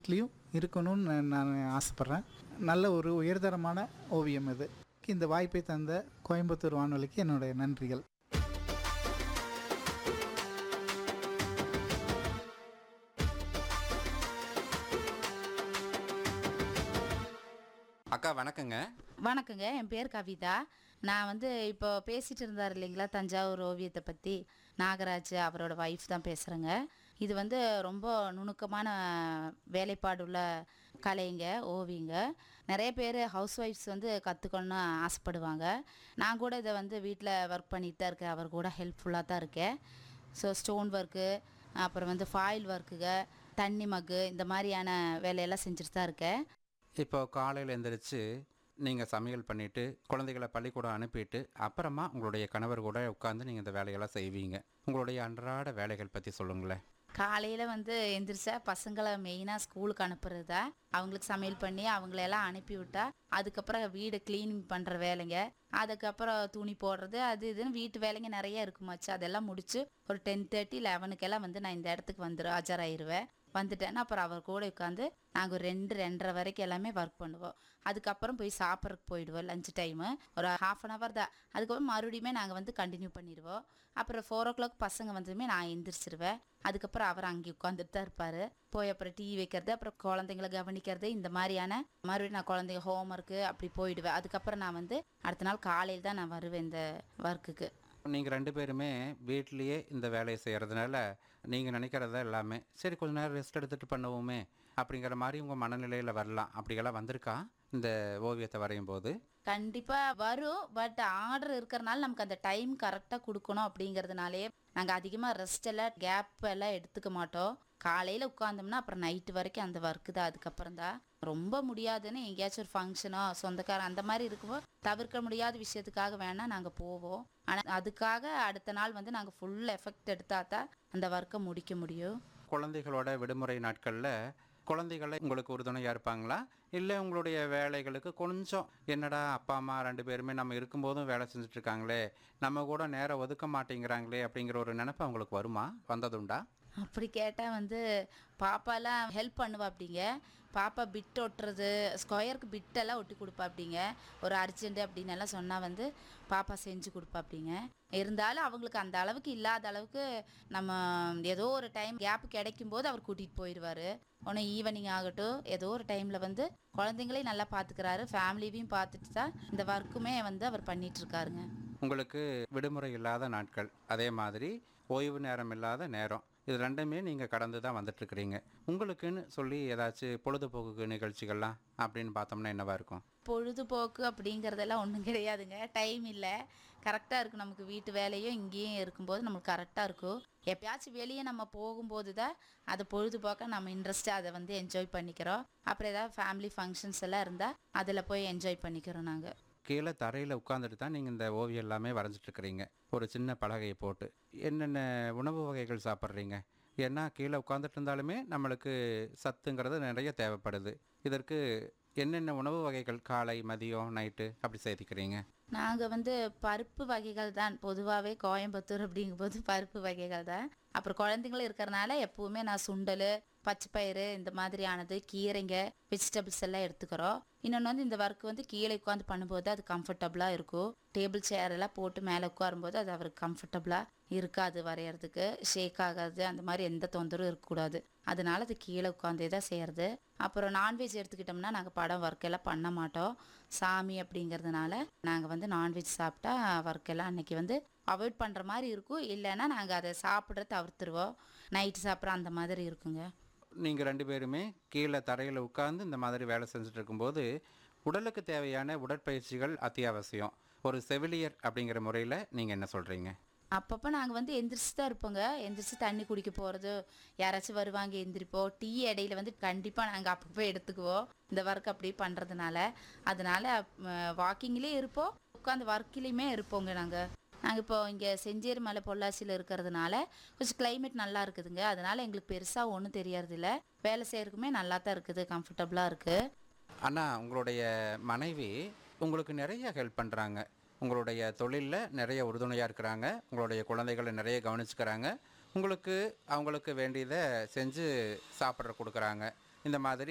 வீட்லேயும் இருக்கணும்னு நான் நான் ஆசைப்பட்றேன் நல்ல ஒரு உயர்தரமான ஓவியம் இது இந்த வாய்ப்பை தந்த கோயம்புத்தூர் வானொலிக்கு என்னுடைய நன்றிகள் அக்கா வணக்கங்க வணக்கங்க என் பேர் கவிதா நான் வந்து இப்போ பேசிட்டு இருந்தார் இல்லைங்களா தஞ்சாவூர் ஓவியத்தை பற்றி நாகராஜ் அவரோட ஒய்ஃப் தான் பேசுகிறேங்க இது வந்து ரொம்ப நுணுக்கமான வேலைப்பாடுள்ள கலைங்க ஓவியங்க நிறைய பேர் ஹவுஸ் ஒய்ஃப்ஸ் வந்து கற்றுக்கணும்னு ஆசைப்படுவாங்க நான் கூட இதை வந்து வீட்டில் ஒர்க் பண்ணிட்டு தான் இருக்கேன் அவர் கூட ஹெல்ப்ஃபுல்லாக தான் இருக்கேன் ஸோ ஸ்டோன் ஒர்க்கு அப்புறம் வந்து ஃபாயில் ஒர்க்குங்க தண்ணி மக்கு இந்த மாதிரியான வேலையெல்லாம் செஞ்சுட்டு தான் இருக்கேன் இப்போ காலையில் எந்திரிச்சு நீங்கள் சமையல் பண்ணிவிட்டு குழந்தைகளை பள்ளிக்கூடம் அனுப்பிட்டு அப்புறமா உங்களுடைய கணவர் கூட உட்காந்து நீங்கள் இந்த வேலையெல்லாம் செய்வீங்க உங்களுடைய அன்றாட வேலைகள் பற்றி சொல்லுங்களேன் காலையில் வந்து எந்திரிச்சா பசங்களை மெயினாக ஸ்கூலுக்கு அனுப்புறது தான் அவங்களுக்கு சமையல் பண்ணி அவங்களெல்லாம் அனுப்பி விட்டா அதுக்கப்புறம் வீடு க்ளீனிங் பண்ணுற வேலைங்க அதுக்கப்புறம் துணி போடுறது அது இதுன்னு வீட்டு வேலைங்க நிறைய இருக்குமாச்சு அதெல்லாம் முடிச்சு ஒரு டென் தேர்ட்டி லெவனுக்கெல்லாம் வந்து நான் இந்த இடத்துக்கு வந்துடும் ஆஜராயிருவேன் வந்துட்டேன்னா அப்புறம் அவர் கூட உட்காந்து நாங்கள் ஒரு ரெண்டு ரெண்டரை வரைக்கும் எல்லாமே ஒர்க் பண்ணுவோம் அதுக்கப்புறம் போய் சாப்பிட்றதுக்கு போயிடுவோம் லஞ்ச் டைமு ஒரு ஹாஃப் அன் ஹவர் தான் அதுக்கப்புறம் மறுபடியுமே நாங்கள் வந்து கண்டினியூ பண்ணிடுவோம் அப்புறம் ஃபோர் ஓ கிளாக் பசங்க வந்ததுமே நான் எந்திரிச்சிருவேன் அதுக்கப்புறம் அவர் அங்கே உட்காந்துட்டு தான் இருப்பார் போய் அப்புறம் டீ வைக்கிறது அப்புறம் குழந்தைங்கள கவனிக்கிறது இந்த மாதிரியான மறுபடியும் நான் குழந்தைங்க ஹோம் ஒர்க்கு அப்படி போயிடுவேன் அதுக்கப்புறம் நான் வந்து அடுத்த நாள் காலையில் தான் நான் வருவேன் இந்த ஒர்க்குக்கு நீங்கள் ரெண்டு பேருமே வீட்லேயே இந்த வேலையை செய்கிறதுனால நீங்கள் நினைக்கிறத எல்லாமே சரி கொஞ்ச நேரம் ரெஸ்ட் எடுத்துகிட்டு பண்ணுவோமே அப்படிங்கிற மாதிரி உங்கள் மனநிலையில் வரலாம் அப்படியெல்லாம் வந்திருக்கா இந்த ஓவியத்தை வரையும் போது கண்டிப்பாக வரும் பட் ஆர்டர் இருக்கிறனால நமக்கு அந்த டைம் கரெக்டாக கொடுக்கணும் அப்படிங்கிறதுனாலே நாங்கள் அதிகமாக ரெஸ்ட் எல்லாம் கேப் எல்லாம் எடுத்துக்க மாட்டோம் காலையில் உட்காந்தோம்னா அப்புறம் நைட்டு வரைக்கும் அந்த ஒர்க்கு தான் அதுக்கப்புறம் தான் ரொம்ப முடியாதுன்னு எங்கேயாச்சும் ஒரு ஃபங்க்ஷனோ சொந்தக்காரன் அந்த மாதிரி இருக்கும்போது தவிர்க்க முடியாத விஷயத்துக்காக வேணால் நாங்கள் போவோம் ஆனால் அதுக்காக அடுத்த நாள் வந்து நாங்கள் ஃபுல் எஃபெக்ட் எடுத்தால் தான் அந்த ஒர்க்கை முடிக்க முடியும் குழந்தைகளோட விடுமுறை நாட்களில் குழந்தைகளை உங்களுக்கு உறுதுணையாக இருப்பாங்களா இல்லை உங்களுடைய வேலைகளுக்கு கொஞ்சம் என்னடா அப்பா அம்மா ரெண்டு பேருமே நம்ம இருக்கும்போதும் வேலை செஞ்சுட்டு இருக்காங்களே நம்ம கூட நேரம் ஒதுக்க மாட்டேங்கிறாங்களே அப்படிங்கிற ஒரு நினைப்பு அவங்களுக்கு வருமா வந்ததுண்டா அப்படி கேட்டால் வந்து பாப்பாலாம் ஹெல்ப் பண்ணுவா அப்படிங்க பாப்பா பிட் ஒட்டுறது ஸ்கொயருக்கு பிட்டெல்லாம் ஒட்டி கொடுப்பா அப்படிங்க ஒரு அர்ஜென்ட் அப்படின்னு எல்லாம் சொன்னால் வந்து பாப்பா செஞ்சு கொடுப்பா அப்படிங்க இருந்தாலும் அவங்களுக்கு அந்த அளவுக்கு இல்லாத அளவுக்கு நம்ம ஏதோ ஒரு டைம் கேப் கிடைக்கும் போது அவர் கூட்டிகிட்டு போயிடுவார் ஒன்று ஈவினிங் ஆகட்டும் ஏதோ ஒரு டைமில் வந்து குழந்தைங்களையும் நல்லா பார்த்துக்கிறாரு ஃபேமிலியையும் பார்த்துட்டு தான் இந்த ஒர்க்குமே வந்து அவர் பண்ணிட்டு இருக்காருங்க உங்களுக்கு விடுமுறை இல்லாத நாட்கள் அதே மாதிரி ஓய்வு நேரம் இல்லாத நேரம் இது ரெண்டுமே நீங்கள் கடந்து தான் வந்துட்டுருக்கிறீங்க உங்களுக்குன்னு சொல்லி ஏதாச்சும் பொழுதுபோக்கு நிகழ்ச்சிகள்லாம் அப்படின்னு பார்த்தோம்னா என்னவா இருக்கும் பொழுதுபோக்கு அப்படிங்கிறதெல்லாம் ஒன்றும் கிடையாதுங்க டைம் இல்லை கரெக்டாக இருக்கும் நமக்கு வீட்டு வேலையும் இங்கேயும் இருக்கும்போது நம்மளுக்கு கரெக்டாக இருக்கும் எப்பயாச்சும் வெளியே நம்ம போகும்போது தான் அதை பொழுதுபோக்க நம்ம இன்ட்ரெஸ்ட்டாக அதை வந்து என்ஜாய் பண்ணிக்கிறோம் அப்புறம் ஏதாவது ஃபேமிலி ஃபங்க்ஷன்ஸ் எல்லாம் இருந்தால் அதில் போய் என்ஜாய் பண்ணிக்கிறோம் நாங்கள் கீழே தரையில் உட்காந்துட்டு தான் நீங்கள் இந்த ஓவியம் எல்லாமே வரைஞ்சிட்டு இருக்கிறீங்க ஒரு சின்ன பலகையை போட்டு என்னென்ன உணவு வகைகள் சாப்பிட்றீங்க ஏன்னா கீழே உட்காந்துட்டு இருந்தாலுமே நம்மளுக்கு சத்துங்கிறது நிறைய தேவைப்படுது இதற்கு என்னென்ன உணவு வகைகள் காலை மதியம் நைட்டு அப்படி சேர்த்திக்கிறீங்க நாங்கள் வந்து பருப்பு வகைகள் தான் பொதுவாகவே கோயம்புத்தூர் அப்படிங்கும்போது பருப்பு வகைகள் தான் அப்புறம் குழந்தைங்களும் இருக்கிறனால எப்பவுமே நான் சுண்டல் பச்சைப்பயிறு இந்த மாதிரியானது கீரைங்க வெஜிடபிள்ஸ் எல்லாம் எடுத்துக்கிறோம் இன்னொன்று வந்து இந்த ஒர்க் வந்து கீழே உட்காந்து பண்ணும்போது அது கம்ஃபர்டபுளாக இருக்கும் டேபிள் சேர் எல்லாம் போட்டு மேலே உட்காரும்போது அது அவருக்கு கம்ஃபர்டபுளாக இருக்காது வரைகிறதுக்கு ஷேக் ஆகாது அந்த மாதிரி எந்த தொந்தரவும் இருக்கக்கூடாது அதனால அது கீழே உட்காந்தே தான் செய்கிறது அப்புறம் நான்வெஜ் எடுத்துக்கிட்டோம்னா நாங்கள் படம் ஒர்க் எல்லாம் பண்ண மாட்டோம் சாமி அப்படிங்கிறதுனால நாங்கள் வந்து நான்வெஜ் சாப்பிட்டா ஒர்க் எல்லாம் அன்னைக்கு வந்து அவாய்ட் பண்ணுற மாதிரி இருக்கும் இல்லைன்னா நாங்கள் அதை சாப்பிட்ற தவிர்த்துருவோம் நைட்டு சாப்பிட்ற அந்த மாதிரி இருக்குங்க நீங்கள் ரெண்டு பேருமே கீழே தரையில் உட்காந்து இந்த மாதிரி வேலை செஞ்சுட்டு இருக்கும்போது உடலுக்கு தேவையான உடற்பயிற்சிகள் அத்தியாவசியம் ஒரு செவிலியர் அப்படிங்கிற முறையில் நீங்கள் என்ன சொல்கிறீங்க அப்பப்போ நாங்கள் வந்து எந்திரிச்சு தான் இருப்போங்க எந்திரிச்சு தண்ணி குடிக்க போகிறது யாராச்சும் வருவாங்க எந்திரிப்போம் டீ இடையில வந்து கண்டிப்பாக நாங்கள் அப்பப்போ எடுத்துக்குவோம் இந்த ஒர்க் அப்படி பண்ணுறதுனால அதனால வாக்கிங்லேயே இருப்போம் உட்காந்து ஒர்க்கிலையுமே இருப்போங்க நாங்கள் நாங்கள் இப்போ இங்கே செஞ்சேரி மலை பொள்ளாச்சியில் இருக்கிறதுனால கொஞ்சம் climate நல்லா இருக்குதுங்க அதனால எங்களுக்கு பெருசாக ஒன்றும் தெரியறதில்ல வேலை செய்யறதுக்குமே நல்லா தான் இருக்குது கம்ஃபர்டபுளாக இருக்குது அண்ணா உங்களுடைய மனைவி உங்களுக்கு நிறைய ஹெல்ப் பண்ணுறாங்க உங்களுடைய தொழிலில் நிறைய உறுதுணையாக இருக்கிறாங்க உங்களுடைய குழந்தைகளை நிறைய கவனிச்சுக்கிறாங்க உங்களுக்கு அவங்களுக்கு வேண்டியதை செஞ்சு சாப்பிட்ற கொடுக்குறாங்க இந்த மாதிரி